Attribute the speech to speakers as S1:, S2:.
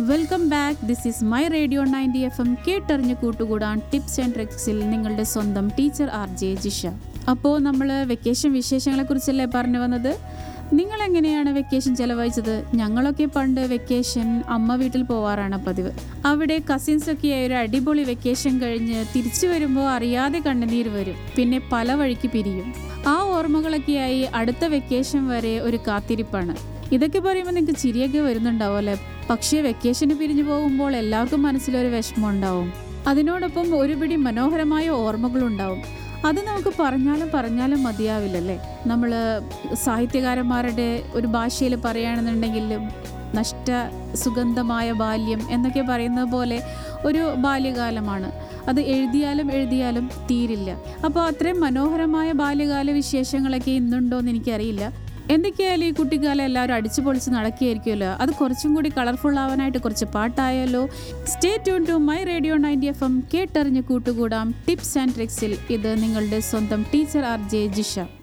S1: welcome back this is my radio ninety F M കേട്ടറിഞ്ഞ് കൂട്ടുകൂടാൻ tips and ട്രിക്സിൽ നിങ്ങളുടെ സ്വന്തം ടീച്ചർ ആർ ജെ ജിഷ അപ്പോൾ നമ്മൾ വെക്കേഷൻ വിശേഷങ്ങളെക്കുറിച്ചല്ലേ പറഞ്ഞു വന്നത് നിങ്ങൾ എങ്ങനെയാണ് വെക്കേഷൻ ചെലവഴിച്ചത് ഞങ്ങളൊക്കെ പണ്ട് വെക്കേഷൻ അമ്മ വീട്ടിൽ പോവാറാണ് പതിവ് അവിടെ കസിൻസൊക്കെ ഒരു അടിപൊളി വെക്കേഷൻ കഴിഞ്ഞ് തിരിച്ചു വരുമ്പോൾ അറിയാതെ കണ്ണുനീര് വരും പിന്നെ പല വഴിക്ക് പിരിയും ആ ഓർമ്മകളൊക്കെയായി അടുത്ത വെക്കേഷൻ വരെ ഒരു കാത്തിരിപ്പാണ് ഇതൊക്കെ പറയുമ്പോൾ നിങ്ങൾക്ക് ചിരിയൊക്കെ വരുന്നുണ്ടാവും അല്ലേ പക്ഷേ വെക്കേഷന് പിരിഞ്ഞു പോകുമ്പോൾ എല്ലാവർക്കും മനസ്സിലൊരു വിഷമം ഉണ്ടാവും അതിനോടൊപ്പം ഒരുപിടി മനോഹരമായ ഓർമ്മകളുണ്ടാവും അത് നമുക്ക് പറഞ്ഞാലും പറഞ്ഞാലും മതിയാവില്ലല്ലേ നമ്മൾ സാഹിത്യകാരന്മാരുടെ ഒരു ഭാഷയിൽ പറയുകയാണെന്നുണ്ടെങ്കിൽ നഷ്ട സുഗന്ധമായ ബാല്യം എന്നൊക്കെ പറയുന്നത് പോലെ ഒരു ബാല്യകാലമാണ് അത് എഴുതിയാലും എഴുതിയാലും തീരില്ല അപ്പോൾ അത്രയും മനോഹരമായ ബാല്യകാല വിശേഷങ്ങളൊക്കെ ഇന്നുണ്ടോ എന്ന് എനിക്കറിയില്ല എന്തൊക്കെയായാലും ഈ കുട്ടിക്കാലം എല്ലാവരും അടിച്ചു പൊളിച്ച് നടക്കുകയായിരിക്കുമല്ലോ അത് കുറച്ചും കൂടി കളർഫുൾ ആവാനായിട്ട് കുറച്ച് പാട്ടായാലോ stay tune to my radio ninety F M കേട്ടറിഞ്ഞ് കൂട്ടുകൂടാം ടിപ്സ് ആൻഡ് ട്രിക്സിൽ ഇത് നിങ്ങളുടെ സ്വന്തം ടീച്ചർ ആർ ജെ ജിഷ